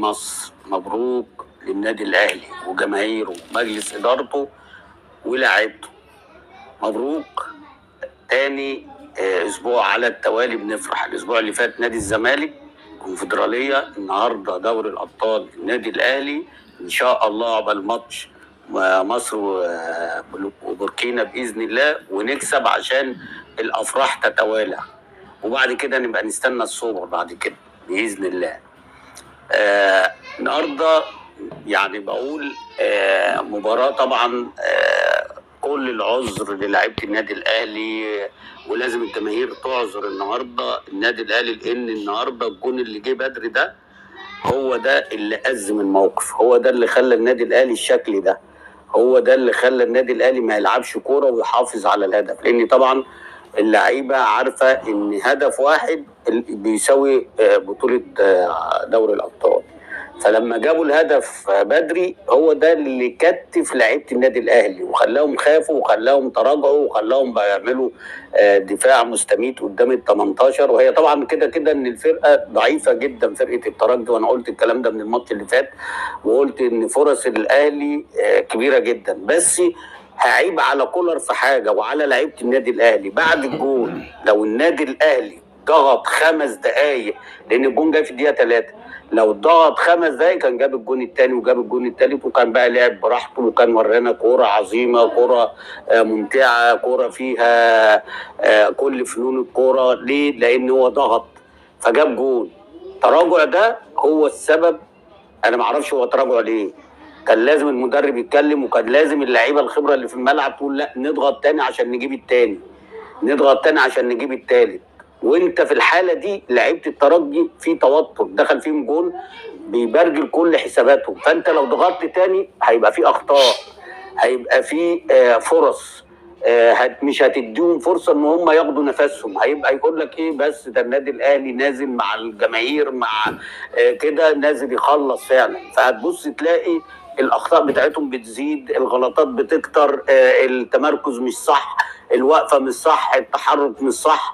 مصر مبروك للنادي الاهلي وجماهيره ومجلس ادارته ولاعيبته مبروك تاني آه، اسبوع على التوالي بنفرح الاسبوع اللي فات نادي الزمالك كونفدراليه النهارده دوري الابطال النادي الاهلي ان شاء الله عقبال ماتش مصر و- وبوركينا باذن الله ونكسب عشان الافراح تتوالى وبعد كده نبقى نستنى السوبر بعد كده باذن الله آه النهارده يعني بقول آه مباراه طبعا آه كل العذر للاعيبه النادي الاهلي ولازم الجماهير تعذر النهارده النادي الاهلي لان النهارده الجون اللي جه بدري ده هو ده اللي أزم الموقف هو ده اللي خلى النادي الاهلي الشكل ده هو ده اللي خلى النادي الاهلي ما يلعبش كوره ويحافظ على الهدف لان طبعا اللعيبه عارفه ان هدف واحد ال- بيساوي آه، بطوله آه، دوري الابطال فلما جابوا الهدف آه، بدري هو ده اللي كتف لعيبه النادي الاهلي وخلاهم خافوا وخلاهم تراجعوا وخلاهم بقى يعملوا آه، دفاع مستميت قدام ال 18 وهي طبعا كده كده ان الفرقه ضعيفه جدا فرقه الترجي وانا قلت الكلام ده من الماتش اللي فات وقلت ان فرص الاهلي آه، كبيره جدا بس هعيب على كولر في حاجه وعلى لعيبه النادي الاهلي بعد الجول لو النادي الاهلي ضغط خمس دقائق لان الجون جاي في الدقيقه ثلاثه لو ضغط خمس دقائق كان جاب الجون الثاني وجاب الجون الثالث وكان بقى لعب براحته وكان ورانا كوره عظيمه كوره آه، ممتعه كوره فيها آه، كل فنون الكوره ليه؟ لان هو ضغط فجاب جون التراجع ده هو السبب انا ما اعرفش هو تراجع ليه كان لازم المدرب يتكلم وكان لازم اللعيبه الخبره اللي في الملعب تقول لا نضغط تاني عشان نجيب التاني نضغط تاني عشان نجيب التالت وانت في الحاله دي لعيبه الترجي في توتر دخل فيهم جون بيبرجل كل حساباتهم فانت لو ضغطت تاني هيبقى في اخطاء هيبقى في آه، فرص آه، هت- مش هتديهم فرصه ان هم ياخدوا نفسهم هيبقى يقول لك ايه بس ده النادي الاهلي نازل مع الجماهير مع آه، كده نازل يخلص فعلا فهتبص تلاقي الاخطاء بتاعتهم بتزيد الغلطات بتكتر آه، التمركز مش صح الوقفه مش صح التحرك مش صح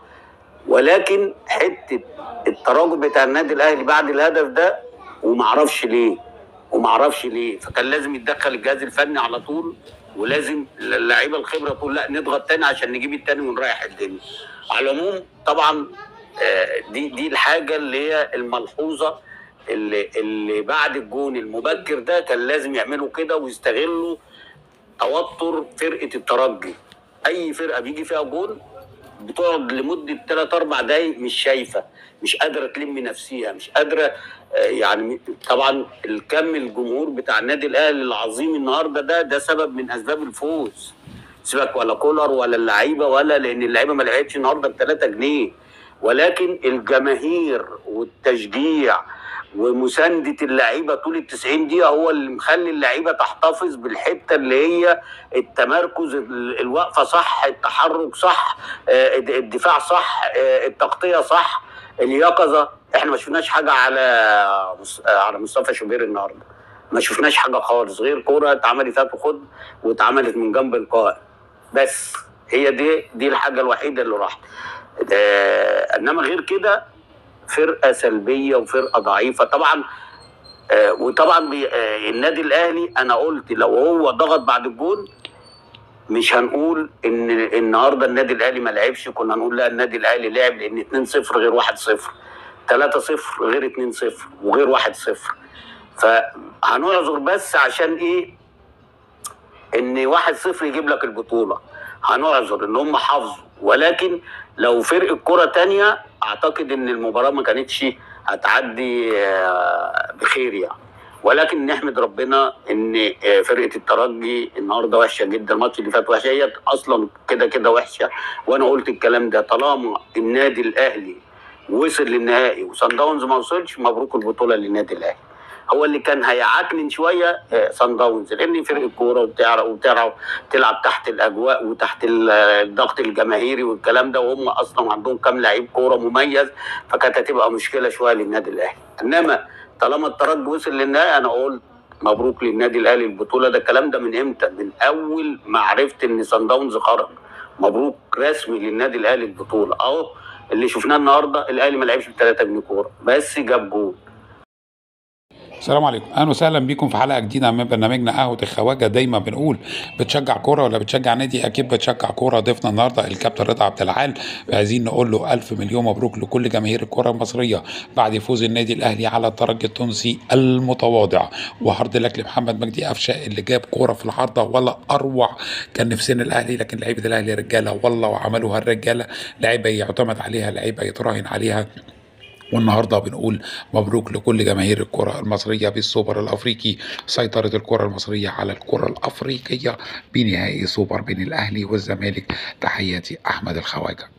ولكن حته التراجع بتاع النادي الاهلي بعد الهدف ده ومعرفش ليه ومعرفش ليه فكان لازم يتدخل الجهاز الفني على طول ولازم اللعيبه الخبره تقول لا نضغط تاني عشان نجيب التاني ونريح الدنيا على العموم طبعا آه، دي دي الحاجه اللي هي الملحوظه اللي اللي بعد الجون المبكر ده كان لازم يعملوا كده ويستغلوا توتر فرقه الترجي اي فرقه بيجي فيها جون بتقعد لمده 3 4 دقايق مش شايفه مش قادره تلم نفسيها مش قادره آه، يعني طبعا الكم الجمهور بتاع النادي الاهلي العظيم النهارده ده ده سبب من اسباب الفوز سيبك ولا كولر ولا اللعيبه ولا لان اللعيبه ما لعبتش النهارده ب 3 جنيه ولكن الجماهير والتشجيع ومسانده اللعيبه طول ال 90 دقيقه هو اللي مخلي اللعيبه تحتفظ بالحته اللي هي التمركز ال- الوقفه صح التحرك صح آه، الد- الدفاع صح آه، التغطيه صح اليقظه احنا ما شفناش حاجه على مص- آه، على مصطفى شوبير النهارده ما شفناش حاجه خالص غير كوره اتعملت هات وخد واتعملت من جنب القائم بس هي دي دي الحاجه الوحيده اللي راحت آه، انما غير كده فرقه سلبيه وفرقه ضعيفه طبعا آه، وطبعا بي- آه، النادي الاهلي انا قلت لو هو ضغط بعد الجون مش هنقول ان النهارده النادي الاهلي ما لعبش كنا هنقول لا النادي الاهلي لعب لان 2-0 غير 1-0 3-0 غير 2-0 وغير 1-0 فهنعذر بس عشان ايه ان 1-0 يجيب لك البطوله هنعذر ان هم حافظوا ولكن لو فرقه كره تانية اعتقد ان المباراه ما كانتش هتعدي آه، بخير يعني ولكن نحمد ربنا ان آه، فرقه الترجي النهارده وحشه جدا الماتش اللي فات وحشه هي اصلا كده كده وحشه وانا قلت الكلام ده طالما النادي الاهلي وصل للنهائي وصن داونز ما وصلش مبروك البطوله للنادي الاهلي هو اللي كان هيعكنن شويه آه، صن داونز لان فرقه كوره وبتعرف وبتعرف تلعب تحت الاجواء وتحت ال- الضغط الجماهيري والكلام ده وهم اصلا عندهم كام لعيب كوره مميز فكانت هتبقى مشكله شويه للنادي الاهلي انما طالما الترجي وصل للنهائي انا قلت مبروك للنادي الاهلي البطوله ده الكلام ده من امتى؟ من اول ما عرفت ان صن داونز خرج مبروك رسمي للنادي الاهلي البطوله اهو اللي شفناه النهارده الاهلي ما لعبش ب 3 جنيه كوره بس جاب جول السلام عليكم اهلا وسهلا بيكم في حلقه جديده من برنامجنا قهوه الخواجه دايما بنقول بتشجع كوره ولا بتشجع نادي اكيد بتشجع كوره ضيفنا النهارده الكابتن رضا عبد العال عايزين نقول له الف مليون مبروك لكل جماهير الكره المصريه بعد فوز النادي الاهلي على الترجي التونسي المتواضع وهارد لك لمحمد مجدي قفشه اللي جاب كوره في العارضه ولا اروع كان نفسنا الاهلي لكن لعيبه الاهلي رجاله والله وعملوها الرجاله لعيبه يعتمد عليها لعيبه يتراهن عليها والنهارده بنقول مبروك لكل جماهير الكره المصريه بالسوبر الافريقي سيطره الكره المصريه على الكره الافريقيه بنهائي سوبر بين الاهلي والزمالك تحياتي احمد الخواجه